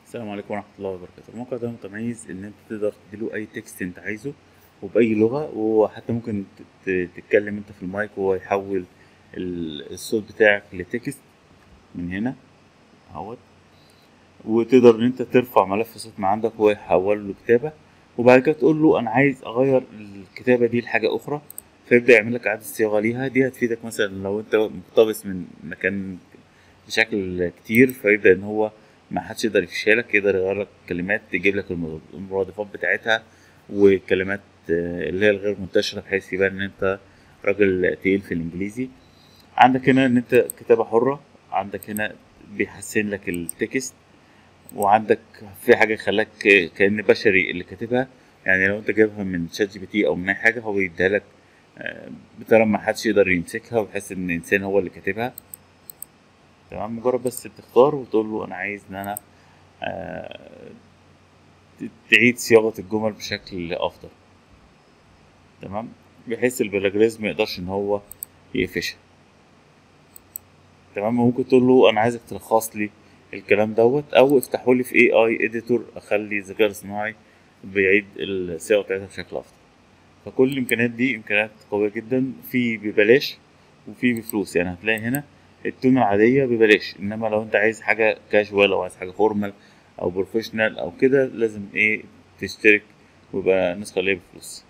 السلام عليكم ورحمة الله وبركاته الموقع ده متميز إن أنت تقدر تديله أي تكست أنت عايزه وبأي لغة وحتى ممكن ت- ت- تتكلم أنت في المايك وهو يحول ال- الصوت بتاعك لتكست من هنا اهوت وتقدر إن أنت ترفع ملف صوت من عندك وهو يحوله لكتابة وبعد كده تقول له أنا عايز أغير الكتابة دي لحاجة أخرى فيبدأ يعمل لك إعادة صياغة ليها دي هتفيدك مثلا لو أنت مقتبس من مكان بشكل كتير فيبدأ إن هو ما حدش يقدر يفشلك يقدر يغير لك كلمات يجيب لك المر- المرادفات بتاعتها وكلمات آه، اللي هي الغير منتشرة بحيث يبان إن أنت راجل تقيل في الإنجليزي عندك هنا إن أنت كتابة حرة عندك هنا بيحسن لك التكست وعندك في حاجة خلاك كأن بشري اللي كاتبها يعني لو أنت جايبها من شات جي بي تي أو من أي حاجة هو بيديها لك آه، بطريقة ما حدش يقدر يمسكها ويحس إن إنسان هو اللي كاتبها تمام مجرد بس تختار وتقول له انا عايز ان انا آه، ت- تعيد صياغة الجمل بشكل افضل تمام بحيث البلاجريزم ما يقدرش ان هو يقفشها تمام ممكن تقول له انا عايزك تلخص لي الكلام دوت او افتحوا لي في اي اي اديتور اخلي الذكاء الصناعي بيعيد الصياغه بتاعتها بشكل افضل فكل الامكانيات دي امكانيات قويه جدا في ببلاش وفي بفلوس يعني هتلاقي هنا التون العاديه ببلاش انما لو انت عايز حاجه كاجوال او عايز حاجه فورمال او بروفيشنال او كده لازم ايه تشترك ويبقى نسخه اللي هي بفلوس